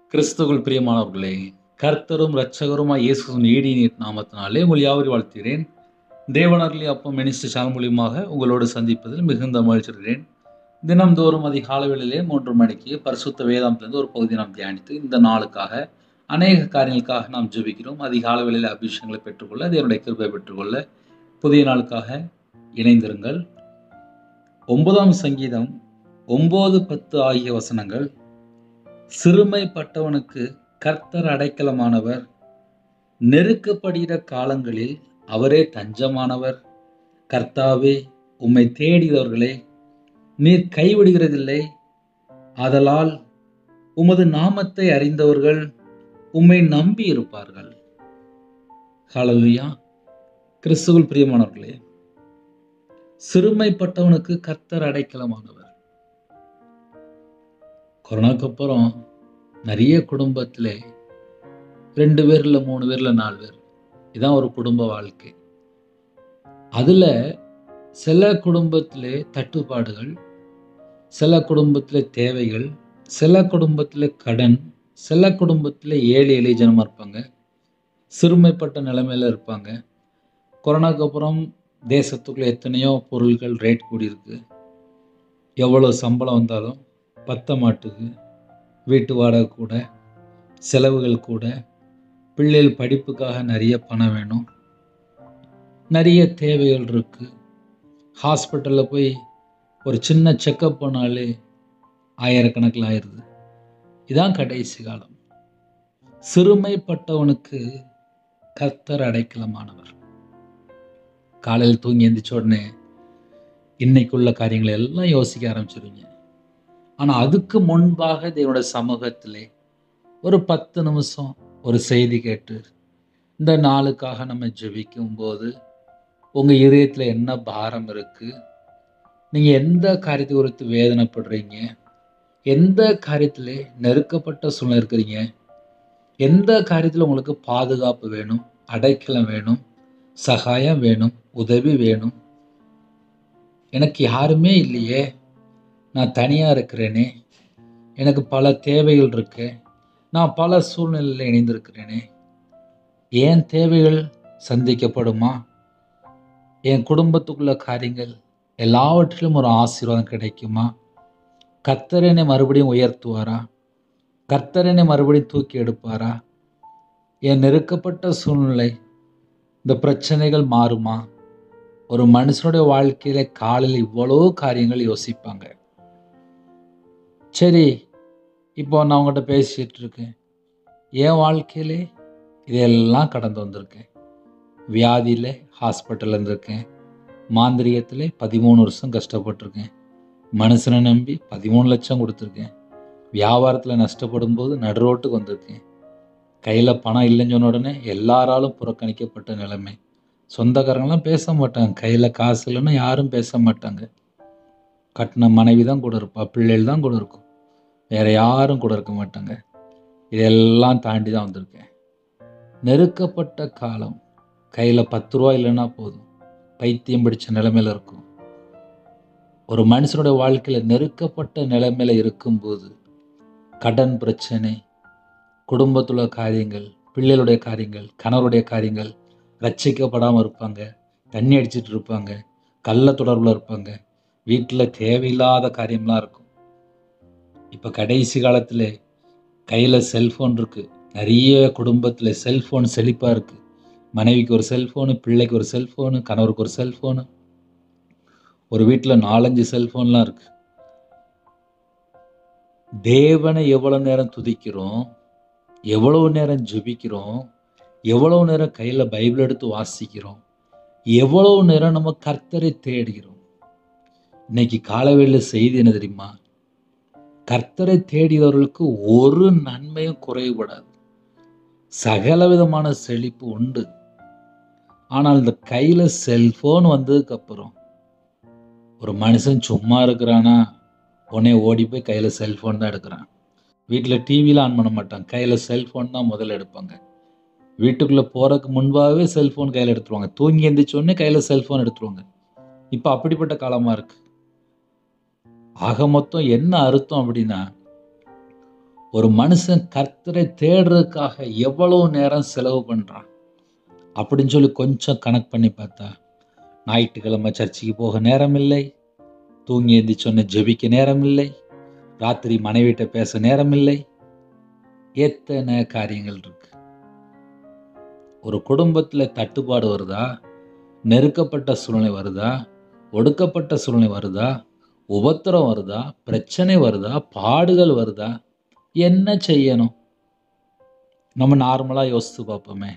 கிறிஸ்துவுக்குள் பிரியமானவர்களே கர்த்தரும் இரட்சகருமாய் இயேசுவின் ஈடி நீட் நாமத்தினாலே உங்கள் யாவரையும் வாழ்த்துகிறேன் தேவனர்லி அப்பம் மினிஸ்டர் சேனல் மூலியமாக உங்களோடு சந்திப்பதில் மிகுந்த மகிழ்ச்சிகிறேன் தினம்தோறும் அதிகாலை வேளையிலே மூன்று மணிக்கு பரிசுத்த வேதாந்திலிருந்து ஒரு பகுதி நாம் தியானித்து இந்த நாளுக்காக அநேக காரியங்களுக்காக நாம் ஜெபிக்கிறோம் அதிகாலை வேளையில் அபிஷேகங்களை பெற்றுக்கொள்ள தேவனுடைய கிருபை பெற்றுக்கொள்ள புதிய நாளுக்காக இணைந்திருங்கள் ஒன்பதாம் சங்கீதம் ஒன்பது பத்து ஆகிய வசனங்கள் சிறுமைப்பட்டவனுக்கு கர்த்தர் அடைக்கலமானவர் நெருக்கப்படுகிற காலங்களில் அவரே தஞ்சமானவர் கர்த்தாவே உம்மை தேடியவர்களை நீர் கைவிடுகிறதில்லை ஆதலால் உமது நாமத்தை அறிந்தவர்கள் உம்மை நம்பி இருப்பார்கள் ஹalleluya கிறிஸ்துவில் பிரியமானவர்களே சிறுமைப்பட்டவனுக்கு கர்த்தர் அடைக்கலமானவர் கொரோனாக்கு அப்புறம் நிறைய குடும்பத்தில் ரெண்டு பேர் இல்லை மூணு பேர் இல்லை நாலு பேர் இதான் ஒரு குடும்ப வாழ்க்கை அதில் சில குடும்பத்தில் தட்டுப்பாடுகள் சில குடும்பத்தில் தேவைகள் சில குடும்பத்தில் கடன் சில குடும்பத்தில் ஏழை எளிய ஜனமாக இருப்பாங்க சிறுமைப்பட்ட நிலைமையில் இருப்பாங்க கொரோனாக்கு அப்புறம் தேசத்துக்குள்ள எத்தனையோ பொருட்கள் ரேட் கூடியிருக்கு எவ்வளோ சம்பளம் வந்தாலும் பத்த மாட்டுக்கு வீட்டு வாடகை கூட செலவுகள் கூட பிள்ளைகள் படிப்புக்காக நிறைய பணம் வேணும் நிறைய தேவைகள் இருக்குது ஹாஸ்பிட்டலில் போய் ஒரு சின்ன செக்கப் பண்ணாலே ஆயிரக்கணக்கில் ஆயிடுது இதான் கடைசி காலம் சிறுமைப்பட்டவனுக்கு கர்த்தர் அடைக்கலமானவர் காலையில் தூங்கி எந்திரிச்ச உடனே இன்னைக்குள்ள காரியங்களை எல்லாம் யோசிக்க ஆரம்பிச்சிருவீங்க ஆனால் அதுக்கு முன்பாக தேவனோட சமூகத்திலே ஒரு பத்து நிமிஷம் ஒரு செய்தி கேட்டு இந்த நாளுக்காக நம்ம ஜெபிக்கும் போது உங்கள் இதயத்தில் என்ன பாரம் இருக்குது நீங்கள் எந்த காரியத்தை குறித்து வேதனைப்படுறீங்க எந்த காரியத்தில் நெருக்கப்பட்ட சூழ்நிலை இருக்கிறீங்க எந்த காரியத்தில் உங்களுக்கு பாதுகாப்பு வேணும் அடைக்கலம் வேணும் சகாயம் வேணும் உதவி வேணும் எனக்கு யாருமே இல்லையே நான் தனியாக இருக்கிறேனே எனக்கு பல தேவைகள் இருக்கு நான் பல சூழ்நிலையில் இணைந்திருக்கிறேனே ஏன் தேவைகள் சந்திக்கப்படுமா என் குடும்பத்துக்குள்ள காரியங்கள் எல்லாவற்றிலும் ஒரு ஆசீர்வாதம் கிடைக்குமா கர்த்தரனை மறுபடியும் உயர்த்துவாரா கர்த்தரனை மறுபடியும் தூக்கி எடுப்பாரா என் நெருக்கப்பட்ட சூழ்நிலை இந்த பிரச்சனைகள் மாறுமா ஒரு மனுஷனுடைய வாழ்க்கையில காலையில் இவ்வளோ காரியங்கள் யோசிப்பாங்க சரி இப்போ நான் உங்கள்கிட்ட பேசிட்டு இருக்கேன் என் வாழ்க்கையிலே இதெல்லாம் கடந்து வந்திருக்கேன் வியாதியில் ஹாஸ்பிட்டலில் இருந்திருக்கேன் மாந்திரிகத்தில் பதிமூணு வருஷம் கஷ்டப்பட்டிருக்கேன் மனுஷனை நம்பி பதிமூணு லட்சம் கொடுத்துருக்கேன் வியாபாரத்தில் நஷ்டப்படும் போது நடுரோட்டுக்கு வந்திருக்கேன் கையில் பணம் இல்லைன்னு சொன்ன உடனே எல்லாராலும் புறக்கணிக்கப்பட்ட நிலைமை சொந்தக்காரங்களாம் பேச மாட்டாங்க கையில் காசு இல்லைன்னா யாரும் பேச மாட்டாங்க கட்டின மனைவி தான் கூட இருப்பா பிள்ளைகள் தான் கூட இருக்கும் வேறு யாரும் கூட இருக்க மாட்டாங்க இதெல்லாம் தாண்டி தான் வந்திருக்கேன் நெருக்கப்பட்ட காலம் கையில் பத்து ரூபா இல்லைன்னா போதும் பைத்தியம் பிடிச்ச நிலைமையில் இருக்கும் ஒரு மனுஷனுடைய வாழ்க்கையில் நெருக்கப்பட்ட நிலைமையில் இருக்கும்போது கடன் பிரச்சனை குடும்பத்துல காரியங்கள் பிள்ளைகளுடைய காரியங்கள் கணவருடைய காரியங்கள் ரட்சிக்கப்படாமல் இருப்பாங்க தண்ணி அடிச்சிட்டு இருப்பாங்க கள்ள தொடர்பில் இருப்பாங்க வீட்டில் தேவையில்லாத காரியம்லாம் இருக்கும் இப்போ கடைசி காலத்தில் கையில் செல்ஃபோன் இருக்குது நிறைய குடும்பத்தில் செல்ஃபோன் செழிப்பாக இருக்குது மனைவிக்கு ஒரு செல்ஃபோனு பிள்ளைக்கு ஒரு செல்ஃபோனு கணவருக்கு ஒரு செல்ஃபோனு ஒரு வீட்டில் நாலஞ்சு செல்ஃபோன்லாம் இருக்கு தேவனை எவ்வளோ நேரம் துதிக்கிறோம் எவ்வளவு நேரம் ஜெபிக்கிறோம் எவ்வளவு நேரம் கையில் பைபிள் எடுத்து வாசிக்கிறோம் எவ்வளவு நேரம் நம்ம கர்த்தரை தேடுகிறோம் இன்னைக்கு காலவேளையில் செய்தி என்ன தெரியுமா கர்த்தரை தேடியவர்களுக்கு ஒரு நன்மையும் குறைவுபடாது சகல விதமான செழிப்பு உண்டு ஆனால் இந்த கையில் செல்ஃபோன் வந்ததுக்கு அப்புறம் ஒரு மனுஷன் சும்மா இருக்கிறானா உடனே ஓடி போய் கையில் செல்ஃபோன் தான் எடுக்கிறான் வீட்டில் டிவிலாம் ஆன் பண்ண மாட்டாங்க கையில் செல்ஃபோன் தான் முதல்ல எடுப்பாங்க வீட்டுக்குள்ளே போகிறதுக்கு முன்பாகவே செல்ஃபோன் கையில் எடுத்துருவாங்க தூங்கி எந்திரிச்சோடனே கையில் செல்ஃபோன் எடுத்துருவாங்க இப்போ அப்படிப்பட்ட காலமாக இருக்குது ஆக மொத்தம் என்ன அர்த்தம் அப்படின்னா ஒரு மனுஷன் கர்த்தரை தேடுறதுக்காக எவ்வளவு நேரம் செலவு பண்றான் அப்படின்னு சொல்லி கொஞ்சம் கணக்கு பண்ணி பார்த்தா ஞாயிற்றுக்கிழமை சர்ச்சுக்கு போக நேரம் இல்லை தூங்கி எந்திரிச்சொன்ன ஜெபிக்க நேரம் இல்லை ராத்திரி மனைவிட்ட பேச நேரம் இல்லை எத்தனை காரியங்கள் இருக்கு ஒரு குடும்பத்துல தட்டுப்பாடு வருதா நெருக்கப்பட்ட சூழ்நிலை வருதா ஒடுக்கப்பட்ட சூழ்நிலை வருதா உபத்திரம் வருதா பிரச்சனை வருதா பாடுகள் வருதா என்ன செய்யணும் நம்ம நார்மலா யோசித்து பார்ப்போமே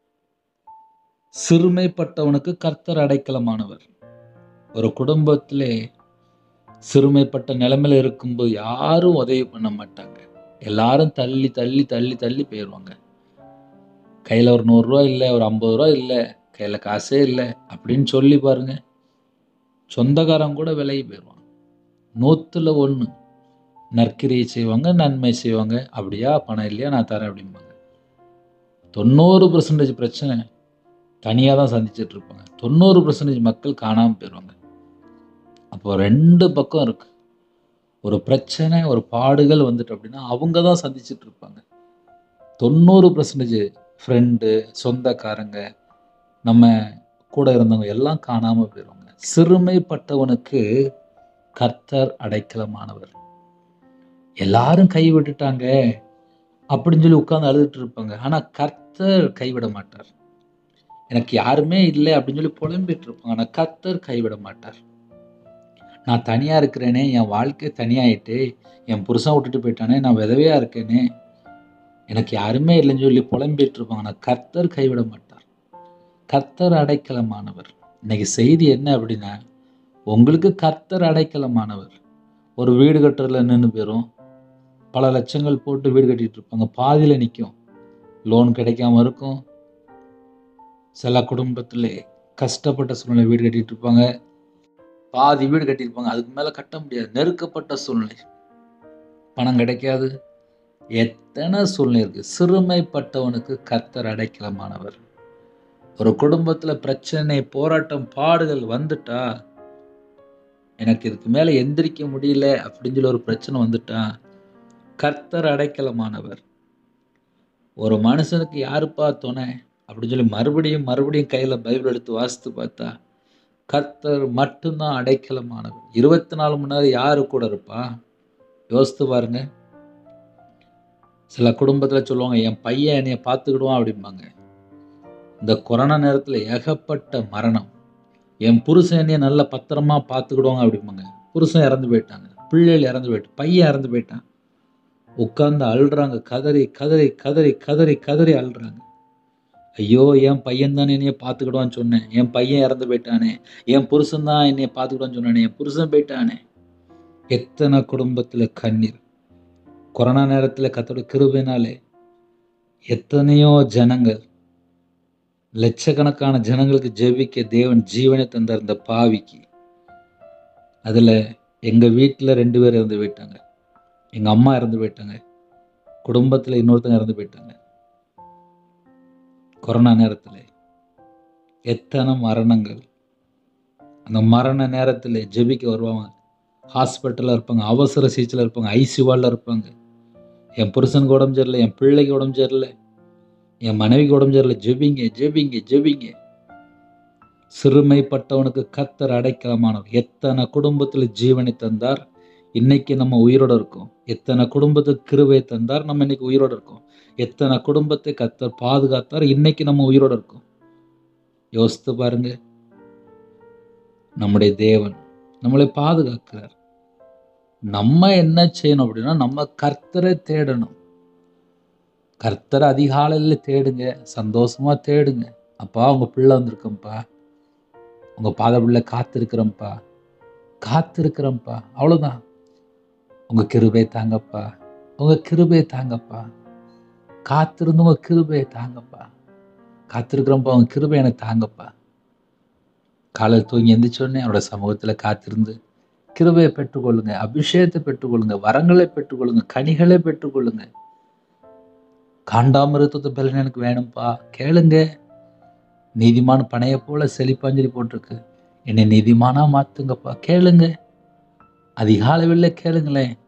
சிறுமைப்பட்டவனுக்கு கர்த்தர் அடைக்கலமானவர் ஒரு குடும்பத்திலே சிறுமைப்பட்ட நிலைமையில இருக்கும்போது யாரும் உதவி பண்ண மாட்டாங்க எல்லாரும் தள்ளி தள்ளி தள்ளி தள்ளி போயிடுவாங்க கையில் ஒரு நூறுரூவா இல்லை ஒரு ஐம்பது ரூபா இல்லை கையில் காசே இல்லை அப்படின்னு சொல்லி பாருங்க சொந்தக்காரங்க கூட விலகி போயிடுவாங்க நூற்றுல ஒன்று நற்கிரியை செய்வாங்க நன்மை செய்வாங்க அப்படியா பணம் இல்லையா நான் தரேன் அப்படிம்பாங்க தொண்ணூறு பர்சன்டேஜ் பிரச்சனை தனியாக தான் சந்திச்சுட்டு இருப்பாங்க தொண்ணூறு பர்சன்டேஜ் மக்கள் காணாமல் போயிடுவாங்க அப்போ ரெண்டு பக்கம் இருக்கு ஒரு பிரச்சனை ஒரு பாடுகள் வந்துட்டு அப்படின்னா அவங்க தான் சந்திச்சுட்டு இருப்பாங்க தொண்ணூறு பர்சன்டேஜ் ஃப்ரெண்டு சொந்தக்காரங்க நம்ம கூட இருந்தவங்க எல்லாம் காணாமல் போயிடுவாங்க சிறுமைப்பட்டவனுக்கு கர்த்தர் அடைக்கலமானவர் எல்லாரும் கை விட்டுட்டாங்க அப்படின்னு சொல்லி உட்கார்ந்து அழுதுட்டு இருப்பாங்க ஆனால் கர்த்தர் கைவிட மாட்டார் எனக்கு யாருமே இல்லை அப்படின்னு சொல்லி புலம்பிட்டு இருப்பாங்க ஆனால் கர்த்தர் கைவிட மாட்டார் நான் தனியாக இருக்கிறேனே என் வாழ்க்கை தனியாயிட்டு என் புருஷன் விட்டுட்டு போயிட்டானே நான் விதவையாக இருக்கேனே எனக்கு யாருமே இல்லைன்னு சொல்லி புலம்பிட்டு இருப்பாங்க ஆனால் கர்த்தர் கைவிட மாட்டார் கர்த்தர் அடைக்கலமானவர் இன்னைக்கு செய்தி என்ன அப்படின்னா உங்களுக்கு கர்த்தர் அடைக்கலமானவர் ஒரு வீடு கட்டுறதுல நின்று போயிரும் பல லட்சங்கள் போட்டு வீடு கட்டிட்டு இருப்பாங்க பாதியில் நிற்கும் லோன் கிடைக்காம இருக்கும் சில குடும்பத்தில் கஷ்டப்பட்ட சூழ்நிலை வீடு கட்டிட்டு இருப்பாங்க பாதி வீடு கட்டியிருப்பாங்க அதுக்கு மேலே கட்ட முடியாது நெருக்கப்பட்ட சூழ்நிலை பணம் கிடைக்காது எத்தனை சூழ்நிலை இருக்கு சிறுமைப்பட்டவனுக்கு கர்த்தர் அடைக்கலமானவர் ஒரு குடும்பத்தில் பிரச்சனை போராட்டம் பாடுகள் வந்துட்டா எனக்கு இதுக்கு மேலே எந்திரிக்க முடியல அப்படின்னு சொல்லி ஒரு பிரச்சனை வந்துட்டா கர்த்தர் அடைக்கலமானவர் ஒரு மனுஷனுக்கு யாருப்பா துணை அப்படின்னு சொல்லி மறுபடியும் மறுபடியும் கையில் பைபிள் எடுத்து வாசித்து பார்த்தா கர்த்தர் மட்டும்தான் அடைக்கலமானவர் இருபத்தி நாலு மணி நேரம் யாரு கூட இருப்பா யோசித்து பாருங்க சில குடும்பத்தில் சொல்லுவாங்க என் பையன் என்னைய பார்த்துக்கிடுவான் அப்படிம்பாங்க இந்த கொரோனா நேரத்தில் ஏகப்பட்ட மரணம் என் புருஷன் என்னைய நல்ல பத்திரமா பார்த்துக்கிடுவாங்க அப்படிம்பாங்க புருஷன் இறந்து போயிட்டாங்க பிள்ளைகள் இறந்து போயிட்டு பையன் இறந்து போயிட்டான் உட்கார்ந்து அழுறாங்க கதறி கதறி கதறி கதறி கதறி அழுறாங்க ஐயோ என் பையன் தான் என்னைய பார்த்துக்கிடுவான்னு சொன்னேன் என் பையன் இறந்து போயிட்டானே என் புருஷன் தான் என்னைய பார்த்துக்கிடுவான்னு சொன்னானே என் புருஷன் போயிட்டானே எத்தனை குடும்பத்தில் கண்ணீர் கொரோனா நேரத்தில் கத்தோட கிருபைனாலே எத்தனையோ ஜனங்கள் லட்சக்கணக்கான ஜனங்களுக்கு ஜெபிக்க தேவன் ஜீவனை தந்தார் இந்த பாவிக்கு அதில் எங்கள் வீட்டில் ரெண்டு பேர் இறந்து போயிட்டாங்க எங்கள் அம்மா இறந்து போயிட்டாங்க குடும்பத்தில் இன்னொருத்தங்க இறந்து போயிட்டாங்க கொரோனா நேரத்தில் எத்தனை மரணங்கள் அந்த மரண நேரத்தில் ஜெபிக்க வருவாங்க ஹாஸ்பிட்டலில் இருப்பாங்க அவசர சிகிச்சையில் இருப்பாங்க ஐசியூவாலில் இருப்பாங்க என் புருஷனுக்கு உடம்பு சரியில்லை என் பிள்ளைக்கு உடம்பு சரியில்லை என் மனைவிக்கு உடம்பு சரியில்லை ஜெபிங்க ஜெபிங்க ஜெபிங்க சிறுமைப்பட்டவனுக்கு கத்தர் அடைக்கலமானவர் எத்தனை குடும்பத்தில் ஜீவனை தந்தார் இன்னைக்கு நம்ம உயிரோட இருக்கோம் எத்தனை குடும்பத்துக்கு கிருவை தந்தார் நம்ம இன்னைக்கு உயிரோட இருக்கோம் எத்தனை குடும்பத்தை கத்தர் பாதுகாத்தார் இன்னைக்கு நம்ம உயிரோட இருக்கோம் யோசித்து பாருங்க நம்முடைய தேவன் நம்மளை பாதுகாக்கிறார் நம்ம என்ன செய்யணும் அப்படின்னா நம்ம கர்த்தரை தேடணும் கர்த்தரை அதிகாலையில் தேடுங்க சந்தோஷமா தேடுங்க அப்பா உங்க பிள்ளை வந்திருக்கேன்ப்பா உங்க பாத பிள்ளை காத்திருக்கிறோம்ப்பா காத்திருக்கிறோம்ப்பா அவ்வளோதான் உங்க கிருபை தாங்கப்பா உங்க கிருபை தாங்கப்பா காத்திருந்து உங்க கிருபையை தாங்கப்பா காத்திருக்கிறோம்ப்பா உங்க கிருபை எனக்கு தாங்கப்பா காலையில் தூங்கி எந்திரிச்சோடனே அவரோட சமூகத்தில் காத்திருந்து கிருபையை பெற்றுக்கொள்ளுங்க அபிஷேகத்தை பெற்றுக்கொள்ளுங்க வரங்களை பெற்றுக்கொள்ளுங்க கனிகளை பெற்றுக்கொள்ளுங்க காண்டாமிருத்தத்தை பலன் எனக்கு வேணும்ப்பா கேளுங்க நீதிமான பனையை போல செழிப்பாஞ்சலி போட்டிருக்கு என்னை நீதிமானா மாத்துங்கப்பா கேளுங்க அதிகாலை வெளில கேளுங்களேன்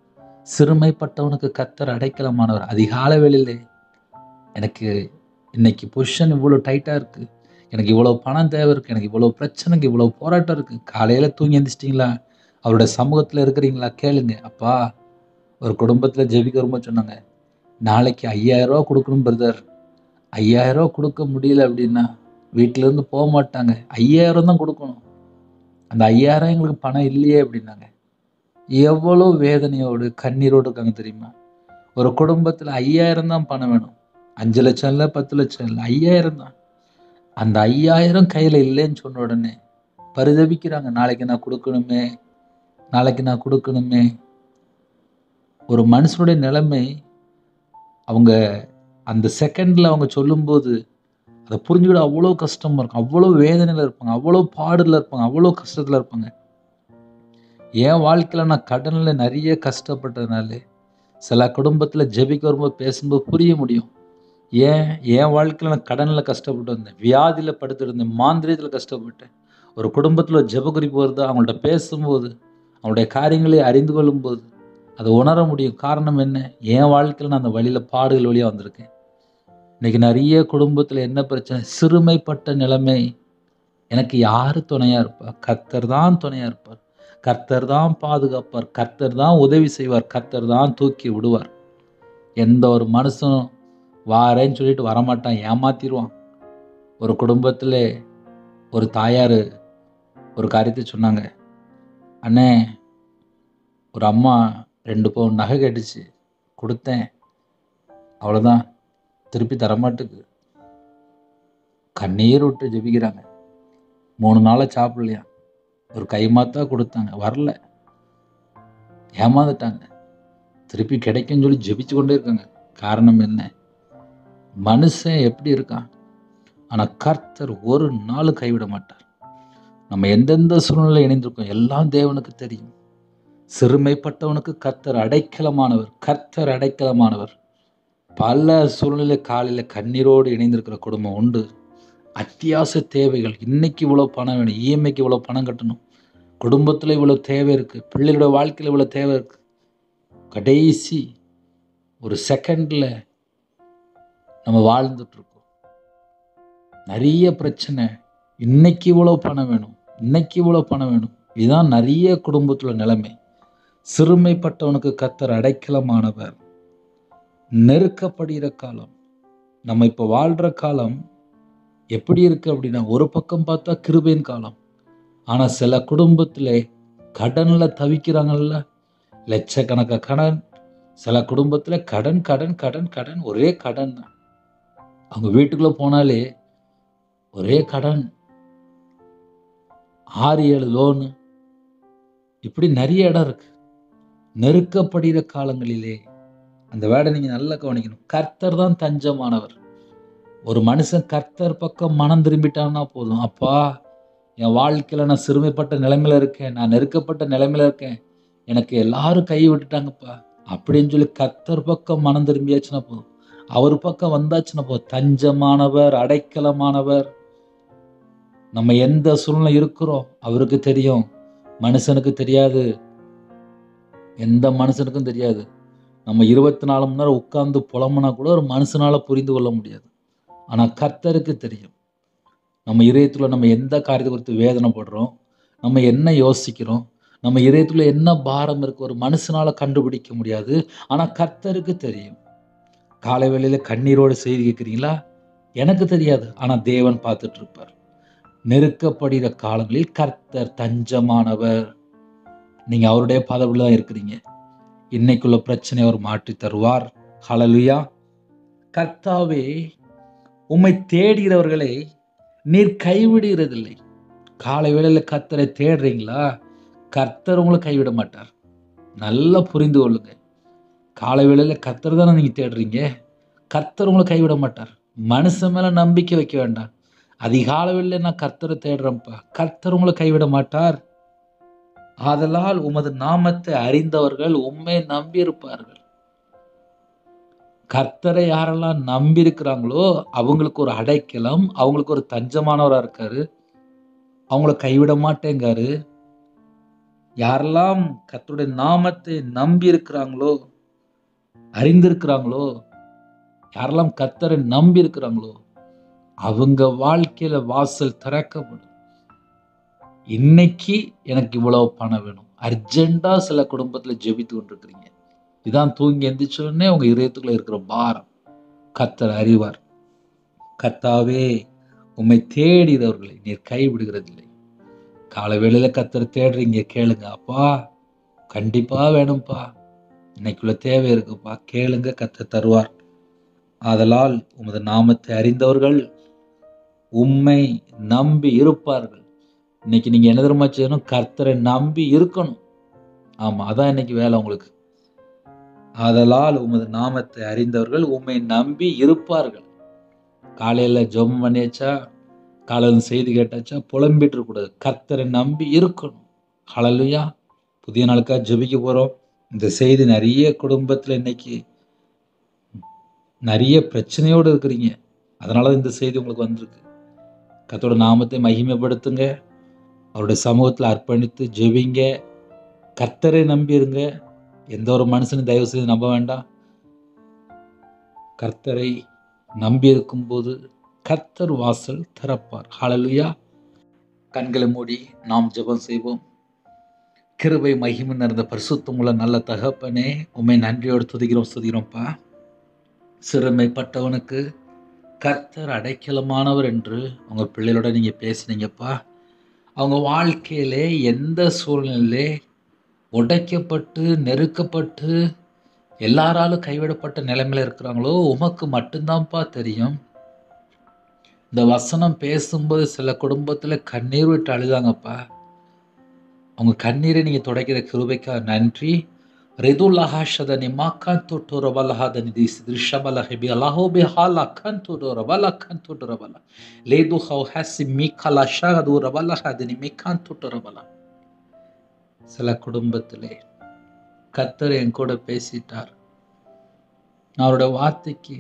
சிறுமைப்பட்டவனுக்கு கத்தர் அடைக்கலமானவர் அதிகால வேளையிலே எனக்கு இன்னைக்கு பொசிஷன் இவ்வளோ டைட்டாக இருக்குது எனக்கு இவ்வளோ பணம் தேவை இருக்குது எனக்கு இவ்வளோ பிரச்சனைக்கு இவ்வளோ போராட்டம் இருக்குது காலையில் தூங்கி எந்திச்சிட்டிங்களா அவருடைய சமூகத்தில் இருக்கிறீங்களா கேளுங்க அப்பா ஒரு குடும்பத்தில் ஜெபிக்க வரும்போது சொன்னாங்க நாளைக்கு ஐயாயிரம் ரூபா கொடுக்கணும் பிரதர் ஐயாயிரம் ரூபா கொடுக்க முடியல அப்படின்னா வீட்டிலேருந்து போக மாட்டாங்க ஐயாயிரம் தான் கொடுக்கணும் அந்த ஐயாயிரம் எங்களுக்கு பணம் இல்லையே அப்படின்னாங்க எவ்வளோ வேதனையோடு கண்ணீரோடு இருக்காங்க தெரியுமா ஒரு குடும்பத்தில் ஐயாயிரம் தான் பணம் வேணும் அஞ்சு லட்சம் இல்லை பத்து லட்சம் இல்லை ஐயாயிரம் தான் அந்த ஐயாயிரம் கையில் இல்லைன்னு சொன்ன உடனே பரிதபிக்கிறாங்க நாளைக்கு நான் கொடுக்கணுமே நாளைக்கு நான் கொடுக்கணுமே ஒரு மனுஷனுடைய நிலைமை அவங்க அந்த செகண்டில் அவங்க சொல்லும்போது அதை புரிஞ்சுக்கிட அவ்வளோ கஷ்டமாக இருக்கும் அவ்வளோ வேதனையில் இருப்பாங்க அவ்வளோ பாடுல இருப்பாங்க அவ்வளோ கஷ்டத்தில் இருப்பாங்க என் வாழ்க்கையில் நான் கடனில் நிறைய கஷ்டப்பட்டதுனால சில குடும்பத்தில் ஜெபிக்க வரும்போது பேசும்போது புரிய முடியும் ஏன் என் வாழ்க்கையில் நான் கடனில் கஷ்டப்பட்டு வந்தேன் வியாதியில் படுத்துட்டு இருந்தேன் மாந்திரியத்தில் கஷ்டப்பட்டேன் ஒரு குடும்பத்தில் ஒரு ஜெப குறிப்பு வருது அவங்கள்ட்ட பேசும்போது அவங்களுடைய காரியங்களை அறிந்து கொள்ளும்போது அதை உணர முடியும் காரணம் என்ன என் வாழ்க்கையில் நான் அந்த வழியில் பாடுகள் வழியாக வந்திருக்கேன் இன்னைக்கு நிறைய குடும்பத்தில் என்ன பிரச்சனை சிறுமைப்பட்ட நிலைமை எனக்கு யார் துணையாக இருப்பார் கர்த்தர் தான் துணையாக இருப்பார் கர்த்தர் தான் பாதுகாப்பார் கர்த்தர் தான் உதவி செய்வார் கர்த்தர் தான் தூக்கி விடுவார் எந்த ஒரு மனுஷனும் வாரேன்னு சொல்லிட்டு வரமாட்டான் ஏமாத்திடுவான் ஒரு குடும்பத்தில் ஒரு தாயார் ஒரு காரியத்தை சொன்னாங்க அண்ணே ஒரு அம்மா ரெண்டு பவுன் நகை கேட்டுச்சு கொடுத்தேன் அவ்வளோதான் திருப்பி தரமாட்டுக்கு கண்ணீர் விட்டு ஜெபிக்கிறாங்க மூணு நாளாக சாப்பிடலையா ஒரு கைமாத்தா கொடுத்தாங்க வரல ஏமாந்துட்டாங்க திருப்பி கிடைக்கும்னு சொல்லி ஜெபிச்சு கொண்டே இருக்காங்க காரணம் என்ன மனுஷன் எப்படி இருக்கான் ஆனால் கர்த்தர் ஒரு நாள் கைவிட மாட்டார் நம்ம எந்தெந்த சூழ்நிலை இணைந்திருக்கோம் எல்லாம் தேவனுக்கு தெரியும் சிறுமைப்பட்டவனுக்கு கர்த்தர் அடைக்கலமானவர் கர்த்தர் அடைக்கலமானவர் பல சூழ்நிலை காலையில் கண்ணீரோடு இணைந்திருக்கிற குடும்பம் உண்டு அத்தியாவசிய தேவைகள் இன்னைக்கு இவ்வளோ பணம் வேணும் இஎம்ஐக்கு இவ்வளோ பணம் கட்டணும் குடும்பத்தில் இவ்வளோ தேவை இருக்குது பிள்ளைகளோட வாழ்க்கையில் இவ்வளோ தேவை இருக்குது கடைசி ஒரு செகண்டில் நம்ம வாழ்ந்துட்டுருக்கோம் நிறைய பிரச்சனை இன்னைக்கு இவ்வளோ பணம் வேணும் இன்னைக்கு இவ்வளோ பணம் வேணும் இதுதான் நிறைய குடும்பத்தில் நிலைமை சிறுமைப்பட்டவனுக்கு கத்தர் அடைக்கலமானவர் நெருக்கப்படுகிற காலம் நம்ம இப்போ வாழ்கிற காலம் எப்படி இருக்கு அப்படின்னா ஒரு பக்கம் பார்த்தா கிருபையின் காலம் ஆனால் சில குடும்பத்தில் கடனில் தவிக்கிறாங்கல்ல லட்சக்கணக்கான கடன் சில குடும்பத்தில் கடன் கடன் கடன் கடன் ஒரே கடன் தான் அவங்க வீட்டுக்குள்ளே போனாலே ஒரே கடன் ஆறு ஏழு லோனு இப்படி நிறைய இடம் இருக்கு நெருக்கப்படுகிற காலங்களிலே அந்த வேடை நீங்கள் நல்லா கவனிக்கணும் கர்த்தர் தான் தஞ்சமானவர் ஒரு மனுஷன் கர்த்தர் பக்கம் மனம் திரும்பிட்டான்னா போதும் அப்பா என் வாழ்க்கையில் நான் சிறுமைப்பட்ட நிலைமையில இருக்கேன் நான் நெருக்கப்பட்ட நிலைமையில இருக்கேன் எனக்கு எல்லாரும் கை விட்டுட்டாங்கப்பா அப்படின்னு சொல்லி கர்த்தர் பக்கம் மனம் திரும்பியாச்சுன்னா போதும் அவர் பக்கம் வந்தாச்சுன்னா போதும் தஞ்சமானவர் அடைக்கலமானவர் நம்ம எந்த சூழ்நிலை இருக்கிறோம் அவருக்கு தெரியும் மனுஷனுக்கு தெரியாது எந்த மனுஷனுக்கும் தெரியாது நம்ம இருபத்தி நாலு மணி நேரம் உட்கார்ந்து புலம்புனா கூட ஒரு மனுஷனால புரிந்து கொள்ள முடியாது ஆனால் கர்த்தருக்கு தெரியும் நம்ம இதயத்தில் நம்ம எந்த காரியத்தை குறித்து வேதனைப்படுறோம் நம்ம என்ன யோசிக்கிறோம் நம்ம இதயத்தில் என்ன பாரம் இருக்கு ஒரு மனுஷனால கண்டுபிடிக்க முடியாது ஆனால் கர்த்தருக்கு தெரியும் காலை வேளையில் கண்ணீரோடு செய்தி கேட்குறீங்களா எனக்கு தெரியாது ஆனால் தேவன் பார்த்துட்டு இருப்பார் நெருக்கப்படுகிற காலங்களில் கர்த்தர் தஞ்சமானவர் நீங்க அவருடைய பதவியில் தான் இருக்கிறீங்க இன்னைக்குள்ள பிரச்சனை அவர் மாற்றி தருவார் ஹalleluya கர்த்தாவே உம்மை தேடுகிறவர்களை நீர் கைவிடுகிறதில்லை காலை வேளையில் கர்த்தரை தேடுறீங்களா கர்த்தர் உங்களை கைவிட மாட்டார் நல்லா புரிந்து கொள்ளுங்க காலை வேளையில் கர்த்தர் தானே நீங்கள் தேடுறீங்க கர்த்தர் உங்களை கைவிட மாட்டார் மனுஷன் மேலே நம்பிக்கை வைக்க வேண்டாம் அதிகாலை வேளையில் நான் கர்த்தரை தேடுறேன்ப்பா கர்த்தர் உங்களை கைவிட மாட்டார் ஆதலால் உமது நாமத்தை அறிந்தவர்கள் உண்மை நம்பியிருப்பார்கள் கர்த்தரை யாரெல்லாம் நம்பி இருக்கிறாங்களோ அவங்களுக்கு ஒரு அடைக்கலம் அவங்களுக்கு ஒரு தஞ்சமானவராக இருக்காரு அவங்கள கைவிட மாட்டேங்காரு யாரெல்லாம் கர்த்தருடைய நாமத்தை நம்பி இருக்கிறாங்களோ அறிந்திருக்கிறாங்களோ யாரெல்லாம் கர்த்தரை நம்பி இருக்கிறாங்களோ அவங்க வாழ்க்கையில வாசல் திறக்கப்படும் இன்னைக்கு எனக்கு இவ்வளவு பணம் வேணும் அர்ஜென்ட்டா சில குடும்பத்துல ஜெபித்து கொண்டிருக்கிறீங்க இதான் தூங்கி எந்திரிச்ச உடனே உங்க இதயத்துக்குள்ள இருக்கிற பாரம் கர்த்தர் அறிவார் கர்த்தாவே உம்மை தேடிறவர்களை நீர் கைவிடுகிறதில்லை காலை வேளையில கர்த்தர் தேடுறீங்க கேளுங்க அப்பா கண்டிப்பா வேணும்ப்பா இன்னைக்குள்ள தேவை இருக்குப்பா கேளுங்க கர்த்தர் தருவார் ஆதலால் உமது நாமத்தை அறிந்தவர்கள் உம்மை நம்பி இருப்பார்கள் இன்னைக்கு நீங்க என்ன தெரியுமா செய்யணும் கர்த்தரை நம்பி இருக்கணும் ஆமா அதான் இன்னைக்கு வேலை உங்களுக்கு ஆதலால் உமது நாமத்தை அறிந்தவர்கள் உம்மை நம்பி இருப்பார்கள் காலையில ஜெபம் பண்ணியாச்சா காலையில் செய்தி கேட்டாச்சா புலம்பிட்டு இருக்கக்கூடாது கர்த்தரை நம்பி இருக்கணும் ஹalleluya புதிய நாளுக்காக ஜெபிக்க போறோம் இந்த செய்தி நிறைய குடும்பத்துல இன்னைக்கு நிறைய பிரச்சனையோடு இருக்கிறீங்க அதனால தான் இந்த செய்தி உங்களுக்கு வந்திருக்கு கர்த்தரோட நாமத்தை மகிமைப்படுத்துங்க அவருடைய சமூகத்தில் அர்ப்பணித்து ஜெபிங்க கர்த்தரை நம்பிருங்க எந்த ஒரு மனுஷனும் தயவு செய்து நம்ப வேண்டாம் கர்த்தரை நம்பி இருக்கும்போது கர்த்தர் வாசல் திறப்பார் ஹalleluya கண்களை மூடி நாம் ஜெபம் செய்வோம் கிருபை மகிமை நிறைந்த பரிசுத்தமுள்ள நல்ல தகப்பனே உண்மை நன்றியோடு துதிக்கிறோம் துதிக்கிறோம்ப்பா சிறுமைப்பட்டவனுக்கு கர்த்தர் அடைக்கலமானவர் என்று உங்க பிள்ளைகளோட நீங்க பேசுனீங்கப்பா அவங்க வாழ்க்கையிலே எந்த சூழ்நிலையிலே உடைக்கப்பட்டு நெருக்கப்பட்டு எல்லாராலும் கைவிடப்பட்ட நிலைமையில இருக்கிறாங்களோ உமக்கு மட்டும்தான்ப்பா தெரியும் இந்த வசனம் பேசும்போது சில குடும்பத்துல கண்ணீர் விட்டு அழுதாங்கப்பா அவங்க கண்ணீரை நீங்க துடைக்கிற கிருபைக்காக நன்றி ரிதுல்லஹா ஷதனி மாக்காந்து டோரவலஹாதனி திஸ் திருஷபலஹி பி அல்லாஹோ பி ஹாலா கந்து டோரவல கந்து டோரவல லேது ஹவ் ஹசி மீக்கலா ஷகது ரவலஹாதனி மீக்காந்து டோரவல சில குடும்பத்திலே கத்தர் என் கூட பேசிட்டார் நான் அவருடைய வார்த்தைக்கு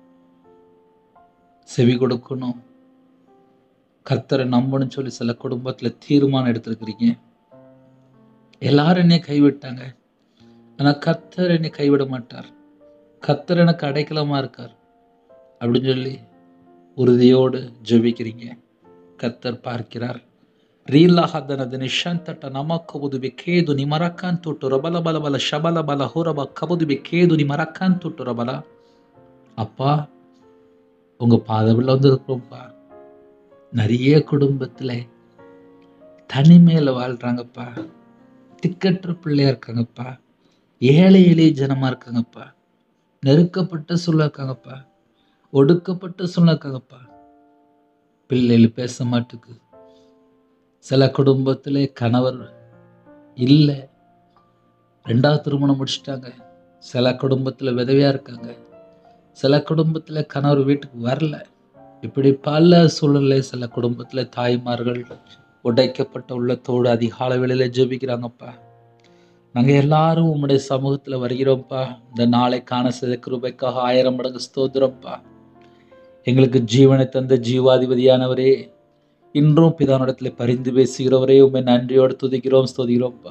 செவி கொடுக்கணும் கர்த்தரை நம்பணும்னு சொல்லி சில குடும்பத்துல தீர்மானம் எடுத்திருக்கிறீங்க எல்லாரும் என்னை கைவிட்டாங்க ஆனா கர்த்தர் என்னை கைவிட மாட்டார் கர்த்தர் எனக்கு அடைக்கலமா இருக்கார் அப்படின்னு சொல்லி உறுதியோடு ஜெபிக்கிறீங்க கர்த்தர் பார்க்கிறார் ರೀಲಾಹದನದ ನಿಶಾಂತಟ ನಮ ಕಬುದು ಬೇಕೇದು ನಿಮರಕ್ಕಂತುಟ್ಟು ರಬಲ ಬಲ ಬಲ ಶಬಲ ಬಲ ಹೊರಬ ಕಬುದು ಬೇಕೇದು ನಿಮರಕ್ಕಂತುಟ್ಟು ರಬಲ அப்பா உங்க பாதவில் வந்திருக்கிறோம்ப்பா நிறைய குடும்பத்துல தனிமையில வாழ்றாங்கப்பா திக்கற்ற பிள்ளையா இருக்காங்கப்பா ஏழை எளிய ஜனமா இருக்காங்கப்பா நெருக்கப்பட்ட சூழ்நிலை இருக்காங்கப்பா ஒடுக்கப்பட்ட சூழ்நிலை இருக்காங்கப்பா பிள்ளைகள் பேச மாட்டுக்கு சில குடும்பத்திலே கணவர் இல்லை ரெண்டாவது திருமணம் முடிச்சிட்டாங்க சில குடும்பத்தில் விதவையாக இருக்காங்க சில குடும்பத்தில் கணவர் வீட்டுக்கு வரல இப்படி பல சூழ்நிலை சில குடும்பத்தில் தாய்மார்கள் உடைக்கப்பட்ட உள்ளத்தோடு அதிகால வேளையில ஜெபிக்கிறாங்கப்பா நாங்கள் எல்லாரும் உம்முடைய சமூகத்தில் வருகிறோம்ப்பா இந்த நாளை காண செய்த கிருபைக்காக ஆயிரம் மடங்கு ஸ்தோத்திரம்ப்பா எங்களுக்கு ஜீவனை தந்த ஜீவாதிபதியானவரே இன்றும் பிதானிடத்தில் பரிந்து பேசுகிறவரே உண்மை நன்றியோடு துதிக்கிறோம் ஸ்தோதிக்கிறோம்ப்பா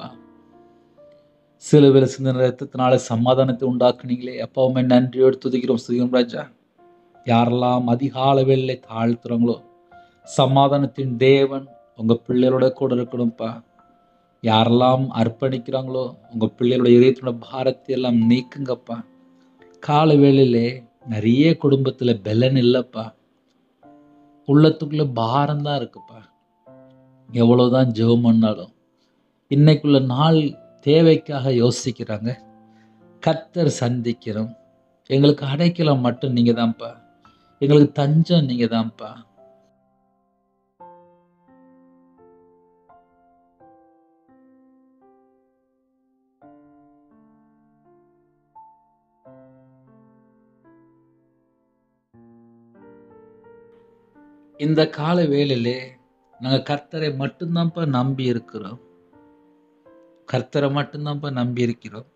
சிலுவையில் சிந்தின ரத்தத்தினால சமாதானத்தை உண்டாக்குனீங்களே அப்பா உண்மை நன்றியோடு துதிக்கிறோம் ஸ்துதிக்கிறோம் ராஜா யாரெல்லாம் அதிகால வேலை தாழ்த்துறாங்களோ சமாதானத்தின் தேவன் உங்க பிள்ளைகளோட கூட இருக்கணும்ப்பா யாரெல்லாம் அர்ப்பணிக்கிறாங்களோ உங்க பிள்ளைகளோட இதயத்தோட பாரத்தை எல்லாம் நீக்குங்கப்பா கால வேளையிலே நிறைய குடும்பத்துல பெலன் இல்லைப்பா உள்ளத்துக்குள்ள பாரம் தான் இருக்குப்பா எவ்வளவுதான் ஜெபம் பண்ணாலும் இன்னைக்குள்ள நாள் தேவைக்காக யோசிக்கிறாங்க கத்தர் சந்திக்கிறோம் எங்களுக்கு அடைக்கலம் மட்டும் நீங்க தான்ப்பா எங்களுக்கு தஞ்சம் நீங்க தான்ப்பா இந்த கால வேளையிலே நாங்கள் கர்த்தரை மட்டும்தான்ப்பா நம்பி இருக்கிறோம் கர்த்தரை மட்டும்தான்ப்பா நம்பி இருக்கிறோம்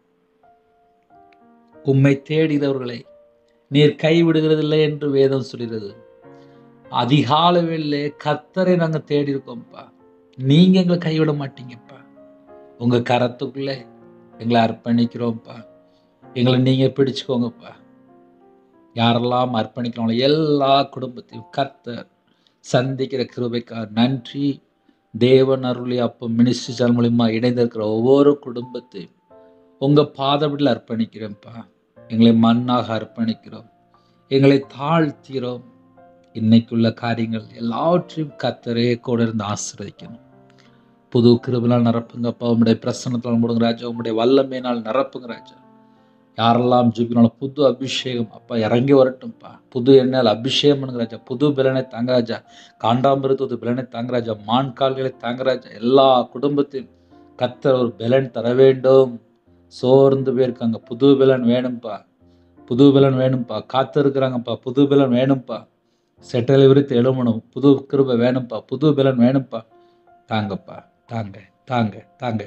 உம்மை தேடுகிறவர்களை நீர் கைவிடுகிறதில்லை என்று வேதம் சொல்கிறது அதிகால வேளையிலே கர்த்தரை நாங்கள் தேடி இருக்கோம்ப்பா நீங்க எங்களை கைவிட மாட்டீங்கப்பா உங்கள் கரத்துக்குள்ளே எங்களை அர்ப்பணிக்கிறோம்ப்பா எங்களை நீங்கள் பிடிச்சுக்கோங்கப்பா யாரெல்லாம் அர்ப்பணிக்கிறாங்களோ எல்லா குடும்பத்தையும் கர்த்தர் சந்திக்கிற கிருபைக்கா நன்றி தேவன் அருளி அப்போ மினிஸ்ட்ரி சேனல் மூலியமா இணைந்திருக்கிற ஒவ்வொரு குடும்பத்தையும் உங்கள் பாதபடியில் அர்ப்பணிக்கிறேன்ப்பா எங்களை மண்ணாக அர்ப்பணிக்கிறோம் எங்களை தாழ்த்திறோம் இன்னைக்குள்ள காரியங்கள் எல்லாவற்றையும் கத்தரே கூட இருந்து ஆசீர்வதிக்கணும் புது கிருபினால் நிரப்புங்கப்பா உங்களுடைய பிரசனத்தால் முடுங்க ராஜா உங்களுடைய வல்லமையினால் நிரப்புங்க ராஜா யாரெல்லாம் ஜெபினாலும் புது அபிஷேகம் அப்பா இறங்கி வரட்டும்ப்பா புது எண்ணெயில் அபிஷேகம் பண்ணுங்க ராஜா புது பலனை தாங்க ராஜா காண்டாமிருத்துவது பலனை தாங்க ராஜா மான் கால்களை தாங்க ராஜா எல்லா குடும்பத்தையும் கத்தர் ஒரு பலன் தர வேண்டும் சோர்ந்து போயிருக்காங்க புது பலன் வேணும்ப்பா புது பலன் வேணும்ப்பா காத்து இருக்கிறாங்கப்பா புது பலன் வேணும்ப்பா செட்டலை விரித்து எழுமணும் புது கிருபை வேணும்ப்பா புது பலன் வேணும்ப்பா தாங்கப்பா தாங்க தாங்க தாங்க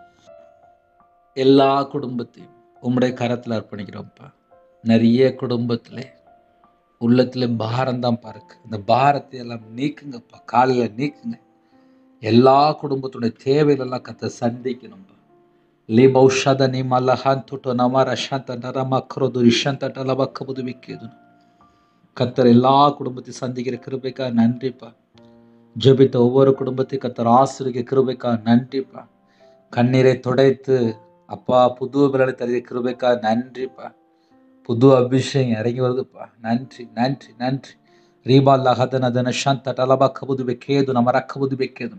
எல்லா குடும்பத்தையும் உம்முடைய கரத்தில் அர்ப்பணிக்கிறோம்ப்பா நிறைய குடும்பத்தில் உள்ளத்தில் பாரம் தான் பாருக்கு இந்த பாரத்தை எல்லாம் நீக்குங்கப்பா காலையில் நீக்குங்க எல்லா குடும்பத்துடைய தேவைகளெல்லாம் கத்த சந்திக்கணும்ப்பா ಲಿಬೌಷಧ ನಿಮಲ ಹಂತುಟು ನಮರ ಶಂತ ನರ ಮಕ್ಕರದು ರಿஷந்த டலபக்கபுது விற்கிது கத்தர் எல்லா குடும்பத்தையும் சந்திக்கிற கிருபைக்கா நன்றிப்பா ஜெபித்த ஒவ்வொரு குடும்பத்தையும் கத்தர் ஆசிரியர் கிருபைக்கா நன்றிப்பா கண்ணீரை துடைத்து அப்பா புது பலனை தருகிற கிருபைக்கா நன்றிப்பா புது அபிஷேகம் இறங்கி வருதுப்பா நன்றி நன்றி நன்றி ரீபா லஹதன தன ಶಂತ ಟಲಬಕ್ಕಬುದು ಬೇಕೇದು ನಮ್ಮ ರಕ್ಕಬುದು ಬೇಕೇದು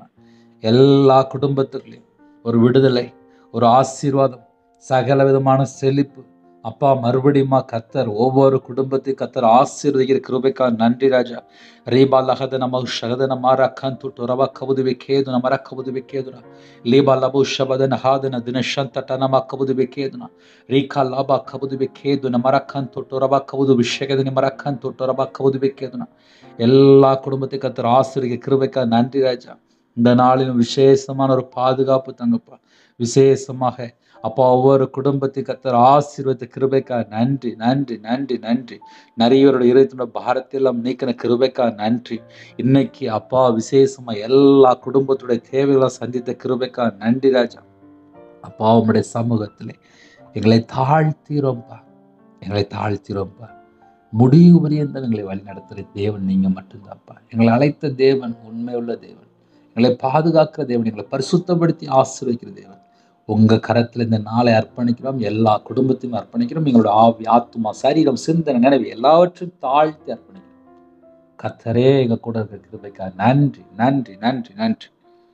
எல்லா குடும்பத்துக்குள்ளேயும் ஒரு விடுதலை ஒரு ஆசீர்வாதம் சகல விதமான செழிப்பு அப்பா மறுபடியுமா கத்தர் ஒவ்வொரு குடும்பத்தையும் கத்தர் ஆசீர்வதிக்கிற கிருபைக்கா நன்றி ராஜா ரீபா லஹத நம ஷகத ನಮ ರಕ್ಕಂತು ರವ ಕಬುದು ಬೇಕೇದು ನಮ ರಕ್ಕಬುದು ಬೇಕೇದುನ ಲೀಬಾ ಲಬು ಶಬದನ ಹಾದನ ದಿನಶಂತ ನಮ ಕಬುದು ಬೇಕೇದುನ ರೀಖಾ ಲಾಭ ಕಬುದು ಬೇಕೇದು ನಮ ರಕ್ಕಂತು ರವ ಕಬುದು ವಿಷಯದ ನಿಮ ರಕ್ಕಂತು ರವ ಕಬುದು ಬೇಕೇದುನ எல்லா குடும்பத்தையும் கத்தர் ஆசிரியர் கிருபைக்கா நன்றி ராஜா இந்த நாளிலும் விசேஷமான ஒரு பாதுகாப்பு தங்கப்பா விசேஷமாக அப்பா ஒவ்வொரு குடும்பத்தையும் கத்தர் ஆசீர்வத்த கிருபைக்கா நன்றி நன்றி நன்றி நன்றி நிறையவரோட இருபத்தினோட பாரத்தெல்லாம் நீக்கின கிருபைக்கா நன்றி இன்னைக்கு அப்பா விசேஷமா எல்லா குடும்பத்துடைய தேவைகளை சந்தித்த கிருபைக்கா நன்றி ராஜா அப்பா உம்முடைய சமூகத்திலே எங்களை தாழ்த்திரோம்பா எங்களை தாழ்த்திரோம்பா முடிவு பரியந்தம் எங்களை வழி நடத்துகிற தேவன் நீங்க மட்டும்தான்ப்பா எங்களை அழைத்த தேவன் உண்மையுள்ள தேவன் எங்களை பாதுகாக்கிற தேவன் எங்களை பரிசுத்தப்படுத்தி ஆசீர்வதிக்கிற தேவன் உங்க கரத்துல இந்த நாளை அர்ப்பணிக்கிறோம் எல்லா குடும்பத்தையும் அர்ப்பணிக்கிறோம் எங்களோட ஆவி ஆத்துமா சரீரம் சிந்தனை நினைவு எல்லாவற்றையும் தாழ்த்தி அர்ப்பணிக்கிறோம் கத்தரே எங்க கூட இருக்கிற கிருபைக்கா நன்றி நன்றி நன்றி நன்றி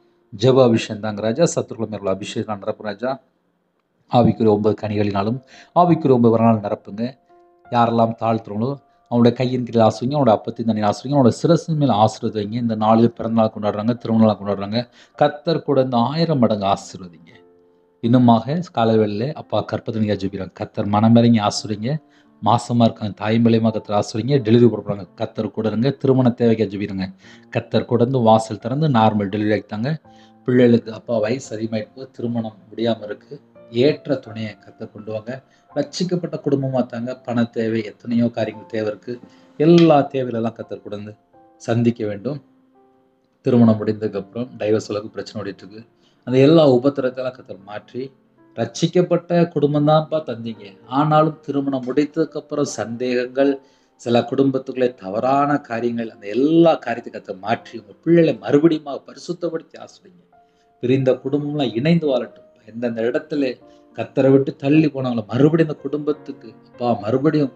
ஜெப அபிஷேகம் தாங்க ராஜா சத்துருக்குள்ள மேற்கொள்ள அபிஷேகம் நிரப்பு ராஜா ஆவிக்குரிய ஒன்பது கனிகளினாலும் ஆவிக்குரிய ஒன்பது வரனாலும் நிரப்புங்க யாரெல்லாம் தாழ்த்துறவங்களோ அவனோட கையின் கீழே ஆசுவீங்க அவனோட அப்பத்தின் தண்ணி ஆசுவீங்க அவனோட சிரசின் மேல் ஆசீர்வதி வைங்க இந்த நாளில் பிறந்தநாள் கொண்டாடுறாங்க திருமணநாள் கொண்டாடுறாங்க கத்தர் கூட இந்த ஆயிரம் மடங்கு ஆசீர்வதிங்க இன்னுமாக காலவேளையில் அப்பா கற்பதனியா ஜெபிக்கிறாங்க கத்தர் மனமிறங்கி ஆசுறீங்க மாசமா இருக்காங்க தாய் மூலியமாக கத்தர் ஆசுறீங்க டெலிவரி போடுறாங்க கத்தர் கூட இருங்க திருமண தேவைக்கு ஜெபிக்கிறாங்க கத்தர் கூட இருந்து வாசல் திறந்து நார்மல் டெலிவரி ஆகிட்டாங்க பிள்ளைகளுக்கு அப்பா வயசு அதிகமாயிட்டு போகுது, திருமணம் முடியாமல் இருக்கு ஏற்ற துணையை கத்தர் கொண்டு வாங்க ரட்சிக்கப்பட்ட குடும்பமாக தாங்க பண தேவை எத்தனையோ காரியங்கள் தேவை இருக்கு எல்லா தேவையிலெல்லாம் கத்தர் கூட இருந்து சந்திக்க வேண்டும் திருமணம் முடிந்ததுக்கப்புறம் டைவர்ஸ் அளவுக்கு பிரச்சனை ஓடிட்டு இருக்கு அந்த எல்லா உபத்திரத்தெல்லாம் கத்தர் மாற்றி ரட்சிக்கப்பட்ட குடும்பம் தான்ப்பா தந்தீங்க ஆனாலும் திருமணம் முடித்ததுக்கப்புறம் சந்தேகங்கள் சில குடும்பத்துக்குள்ளே தவறான காரியங்கள் அந்த எல்லா காரியத்தை கத்தர் மாற்றி உங்கள் பிள்ளைகளை மறுபடியும் பரிசுத்தப்படுத்தி ஆசிரியங்க பிரிந்த குடும்பம்லாம் இணைந்து வாழட்டும் எந்தெந்த இடத்துல கத்தரை விட்டு தள்ளி போனாங்களோ மறுபடியும் இந்த குடும்பத்துக்கு அப்பா மறுபடியும்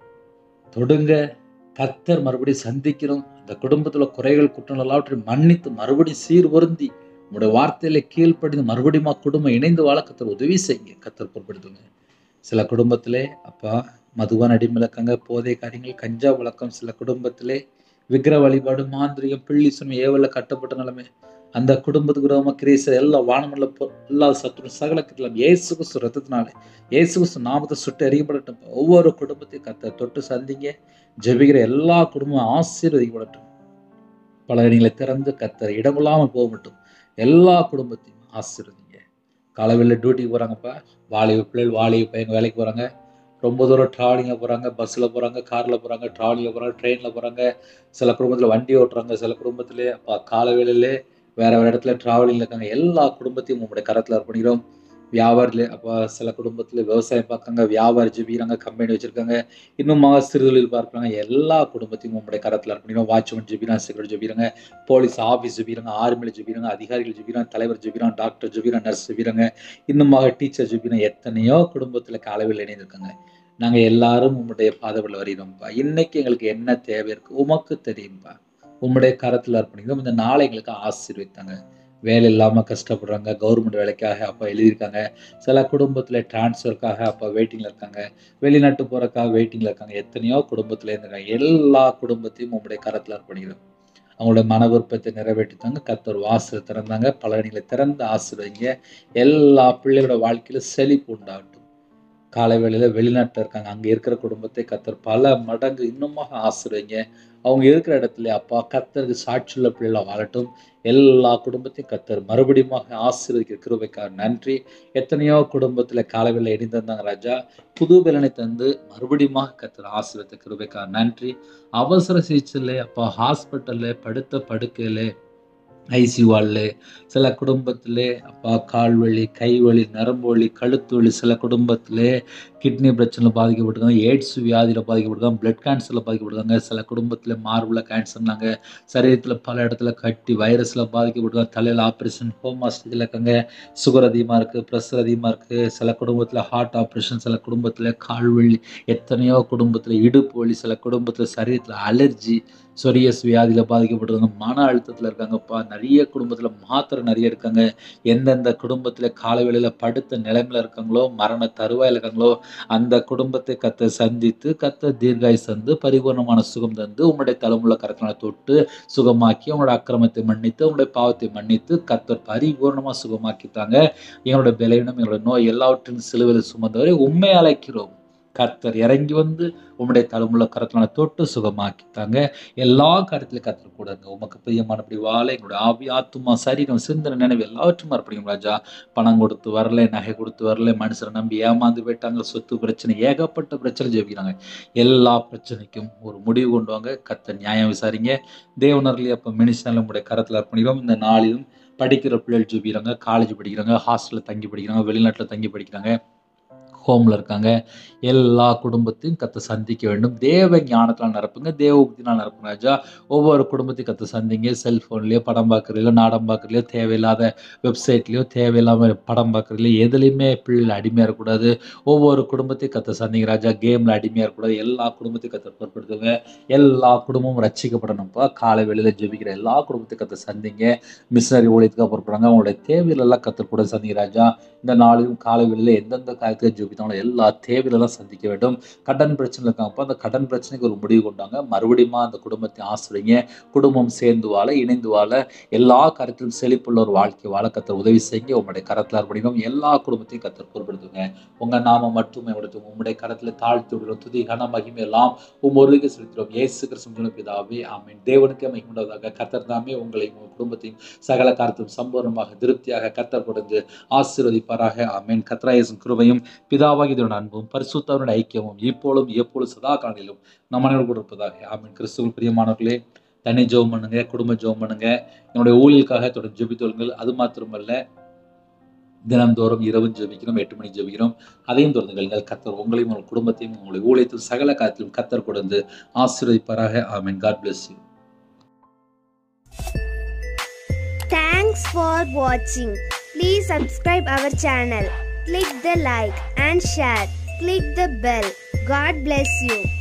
தொடுங்க கத்தர் மறுபடியும் சந்திக்கிறோம் அந்த குடும்பத்துல குறைகள் குற்றங்கள் எல்லாவற்றையும் மன்னித்து மறுபடியும் சீர்வருந்தி உங்களுடைய வார்த்தையில கீழ்ப்படிந்து மறுபடியும் குடும்பம் இணைந்து வாழ கத்தர் உதவி செய்யுங்க கத்தர் பொருட்படுத்துங்க சில குடும்பத்திலே அப்பா மதுவான அடிமலக்கங்க போதை காரியங்கள் கஞ்சா வழக்கம் சில குடும்பத்திலே விக்கிர வழிபாடு மாந்திரிகம் பிள்ளி சுமை ஏவல கட்டப்பட்ட நிலைமை அந்த குடும்பத்துக்கு விரோதமாக கிரீச எல்லா வானமல்ல எல்லா சத்துரு சகல கிட்டலாம் இயேசு கிறிஸ்து ரத்தத்தினாலே இயேசு கிறிஸ்து நாமத்தை சுட்டு எறியப்படட்டும் ஒவ்வொரு குடும்பத்தையும் கத்த தொட்டு சந்திங்க ஜெபிக்கிற எல்லா குடும்பமும் ஆசீர்வதிக்கப்படட்டும் பல இடங்களை திறந்து கத்தர் இடமில்லாமல் போக மட்டும் எல்லா குடும்பத்தையும் ஆசீர்வதிங்க காலவெளியில் டியூட்டிக்கு போகிறாங்கப்பா வாலிப பிள்ளைகள் வாலிப பையங்க வேலைக்கு போகிறாங்க ரொம்ப தூரம் ட்ராவலிங்கில் போகிறாங்க பஸ்ஸில் போகிறாங்க காரில் போகிறாங்க ட்ராவலிங்கில் போகிறாங்க ட்ரெயினில் போகிறாங்க சில குடும்பத்தில் வண்டி ஓட்டுறாங்க சில குடும்பத்திலே அப்பா கால வேளையிலே வேற வேற இடத்துல டிராவலிங்ல இருக்காங்க எல்லா குடும்பத்தையும் உங்களுடைய கரத்துல அர்ப்பணிக்கிறோம் வியாபாரில அப்போ சில குடும்பத்துல விவசாயம் பார்க்காங்க வியாபாரி ஜெபிக்கிறாங்க கம்பெனி வச்சிருக்காங்க இன்னும் சிறுதொழில் பார்க்குறாங்க எல்லா குடும்பத்தையும் உங்களுடைய கரத்துல அர்ப்பணிக்கிறோம் வாட்ச்மேன் ஜெபிக்கிறாங்க செக்யூரிட்டி ஜெபிக்கிறாங்க போலீஸ் ஆஃபீஸ் ஜெபிக்கிறாங்க ஆர்மியில் ஜெபிக்கிறாங்க அதிகாரிகள் ஜெபிக்கிறாங்க தலைவர் ஜெபிக்கிறாங்க டாக்டர் ஜெபிக்கிறாங்க நர்ஸ் ஜெபிக்கிறாங்க இன்னுமாக டீச்சர் ஜெபிக்கிறாங்க எத்தனையோ குடும்பத்துல காலவில் இணைந்திருக்காங்க நாங்க எல்லாரும் உம்முடைய பாதவில் வருகிறோம்ப்பா இன்னைக்கு எங்களுக்கு என்ன தேவை இருக்கு உமக்கு தெரியும்ப்பா உம்முடைய கரத்துல அர்ப்பணிக்கிறோம் இந்த நாளை எங்களுக்கு ஆசீர்வித்தாங்க வேலை இல்லாம கஷ்டப்படுறாங்க கவர்மெண்ட் வேலைக்காக அப்பா எழுதியிருக்காங்க சில குடும்பத்துல டிரான்ஸ்ஃபருக்காக அப்பா வெயிட்டிங்ல இருக்காங்க வெளிநாட்டு போறக்காக வெயிட்டிங்ல இருக்காங்க எத்தனையோ குடும்பத்துல இருந்திருக்காங்க எல்லா குடும்பத்தையும் உம்முடைய கரத்துல அர்ப்பணிக்கிறோம் அவங்களோட மன விருப்பத்தை நிறைவேற்றித்தாங்க கத்தர் வாசல் திறந்தாங்க பலகணிகளை திறந்து ஆசீர்வதிங்க எல்லா பிள்ளைகளோட வாழ்க்கையில செழிப்பு உண்டாகட்டும் காலை வேளையில வெளிநாட்டில் இருக்காங்க அங்க இருக்கிற குடும்பத்தை கத்தர் பல மடங்கு இன்னுமாக ஆசீர்வைங்க அவங்க இருக்கிற இடத்துல அப்பா கத்தருக்கு சாட்சியுள்ள பிள்ளைகளா வாழட்டும் எல்லா குடும்பத்தையும் கத்தர் மறுபடியும் ஆசீர்வதிக்கிற கிருபைக்காக நன்றி எத்தனையோ குடும்பத்துல காலவேளை இணைந்திருந்தாங்க ராஜா புது பலனை தந்து மறுபடியும் கத்தர் ஆசீர்வதித்த கிருபைக்காக நன்றி அவசர சிகிச்சையில அப்பா ஹாஸ்பிட்டல்ல படுத்த படுக்கையில ஐசி வால்ல சில குடும்பத்திலே அப்பா கால் வலி கை வலி நரம்பு வலி கழுத்து வலி சில குடும்பத்திலே கிட்னி பிரச்சனையில் பாதிக்கப்பட்டிருக்காங்க எய்ட்ஸ் வியாதியில் பாதிக்கப்பட்டிருக்காங்க பிளட் கேன்சரில் பாதிக்கப்பட்டிருக்காங்க சில குடும்பத்தில் மார்பில் கேன்சர்னாங்க சரீரத்தில் பல இடத்துல கட்டி வைரஸில் பாதிக்கப்பட்டிருக்காங்க தலையில் ஆப்ரேஷன் ஹோம் ஸ்டேஜில் இருக்காங்க சுகர் அதிகமாக இருக்குது ப்ரெஷர் அதிகமாக இருக்குது சில குடும்பத்தில் ஹார்ட் ஆப்ரேஷன் சில குடும்பத்தில் கால் வலி எத்தனையோ குடும்பத்தில் இடுப்பு வலி சில குடும்பத்தில் சரீரத்தில் அலர்ஜி சொரியஸ் வியாதியில் பாதிக்கப்பட்டிருக்காங்க மன அழுத்தத்தில் இருக்காங்கப்பா நிறைய குடும்பத்தில் மாத்திரை நிறைய இருக்காங்க எந்தெந்த குடும்பத்தில் காலை வேளையில் படுத்த நிலைமையில் இருக்காங்களோ மரண தருவாயில் இருக்காங்களோ அந்த குடும்பத்தை கத்த சந்தித்து கத்த தீர்காய் சந்து பரிபூர்ணமான சுகம் தந்து உங்களுடைய தலைமுள்ள கரத்தினால தொட்டு சுகமாக்கி உங்களோட அக்கிரமத்தை மன்னித்து உங்களுடைய பாவத்தை மன்னித்து கத்தர் பரிபூர்ணமாக சுகமாக்கித்தாங்க எங்களோட பலவீனம் எங்களோட நோய் எல்லாவற்றின் சிலுவையில் சுமந்தவரை உண்மை அழைக்கிறோம் கர்த்தர் இறங்கி வந்து உம்முடைய தலைமுள்ள கரத்தினால தொட்டு சுகமாக்கித்தாங்க எல்லா காரியத்திலும் கர்த்தர் கூட இருங்க உமக்கு பிரியமானபடி வாழ எங்களுடைய ஆவி ஆத்துமா சரீரம் சிந்தனை நினைவு எல்லாவற்றும் அர்ப்பணிக்கும் ராஜா பணம் கொடுத்து வரல நகை கொடுத்து வரல மனுஷரை நம்பி ஏமாந்து போயிட்டாங்க சொத்து பிரச்சனை ஏகப்பட்ட பிரச்சனை ஜெபிக்கிறாங்க எல்லா பிரச்சனைக்கும் ஒரு முடிவு கொண்டு வாங்க கர்த்தர் நியாயம் விசாரிங்க தேவனர்லி அப்போ மினிஸ்டர்ல உங்களுடைய கரத்தில் அர்ப்பணிக்கிறோம் இந்த நாளிலும் படிக்கிற பிள்ளைகள் ஜெபிக்கிறாங்க காலேஜ் படிக்கிறாங்க ஹாஸ்டலில் தங்கி படிக்கிறாங்க வெளிநாட்டில் தங்கி படிக்கிறாங்க ஹோமில் இருக்காங்க எல்லா குடும்பத்தையும் கத்த சந்திக்க வேண்டும் தேவ ஞானத்தில் நிரப்புங்க தேவ உக்தினால் நிரப்புங்க ராஜா ஒவ்வொரு குடும்பத்தையும் கத்த சந்திங்க செல்ஃபோன்லேயோ படம் பார்க்குறதுலையோ நாடம் பார்க்குறதுலையோ தேவையில்லாத வெப்சைட்லேயோ தேவையில்லாமல் படம் பார்க்குறதுலையோ எதுலேயுமே பிள்ளைகள் அடிமையாக இருக்கக்கூடாது ஒவ்வொரு குடும்பத்தையும் கத்த சந்திங்க ராஜா கேமில் அடிமையாக இருக்கக்கூடாது எல்லா குடும்பத்தையும் கத்த பொருட்படுத்துங்க எல்லா குடும்பமும் ரட்சிக்கப்படணும்ப்பா காலை வெளியில் ஜெபிக்கிற எல்லா குடும்பத்தையும் கத்த சந்திங்க மிஷினரி ஊழியத்துக்காக பொறுப்படுறாங்க அவங்களுடைய தேவையிலெல்லாம் கத்த கூட சந்திங்க ராஜா இந்த நாளிலும் காலை வெளியில் எந்தெந்த காரியத்துக்கு ஜெபித்தாங்களோ எல்லா தேவையிலெல்லாம் சந்திக்க வேண்டும் கடன் பிரச்சனை இருக்காங்கப்போ அந்த கடன் பிரச்சனைக்கு ஒரு முடிவு கொண்டாங்க மறுபடியும் அந்த குடும்பத்தை ஆசிரியங்க குடும்பம் சேர்ந்து வாழ இணைந்து வாழ எல்லா கருத்திலும் செழிப்புள்ள ஒரு வாழ்க்கை வாழ கத்தர் உதவி செய்யுங்க உங்களுடைய கரத்தில் அர்ப்பணிக்கும் எல்லா குடும்பத்தையும் கத்தர் பொருட்படுத்துங்க உங்க நாம மட்டுமே கொடுத்து உங்களுடைய கரத்தில் தாழ்த்தி விடுறோம் துதி கன மகிமை எல்லாம் உம் ஒருவருக்கு செலுத்துகிறோம் இயேசு கிறிஸ்துவின் பிதாவே ஆமென் தேவனுக்கே மகிமுண்டதாக கத்தர் தாமே உங்களை உங்கள் குடும்பத்தையும் சகல காரத்தையும் சம்பூர்ணமாக திருப்தியாக கத்தர் கொடுத்து ஆசீர்வதிப்பாராக ஆமென் கத்ராயசன் கிருபையும் பிதாவாகி இதோட அன்பும் பரிசுத்தவனுடைய ஐக்கியமும் இப்பொழுதும் எப்பொழுதும் சதா காலையிலும் நம்ம அனைவரும் கூட இருப்பதாக ஆமென் கிறிஸ்துவ பிரியமானவர்களே தனி ஜெபம் பண்ணுங்க குடும்ப ஜெபம் பண்ணுங்க என்னுடைய ஊழியலுக்காக தொடர்ந்து ஜெபித்தோளுங்கள் அது மாத்திரமல்ல தினந்தோறும் இரவு ஜெபிக்கிறோம் எட்டு மணி ஜெபிக்கிறோம் அதையும் தொடர்ந்து கேளுங்கள் கத்தர் உங்களையும் உங்கள் குடும்பத்தையும் உங்களுடைய ஊழியத்தில் சகல காலத்திலும் கத்தர் கொடுத்து ஆசீர்வதிப்பாராக amen God bless you Thanks for watching. Please subscribe our channel. Click the like and share. Click the bell. God bless you.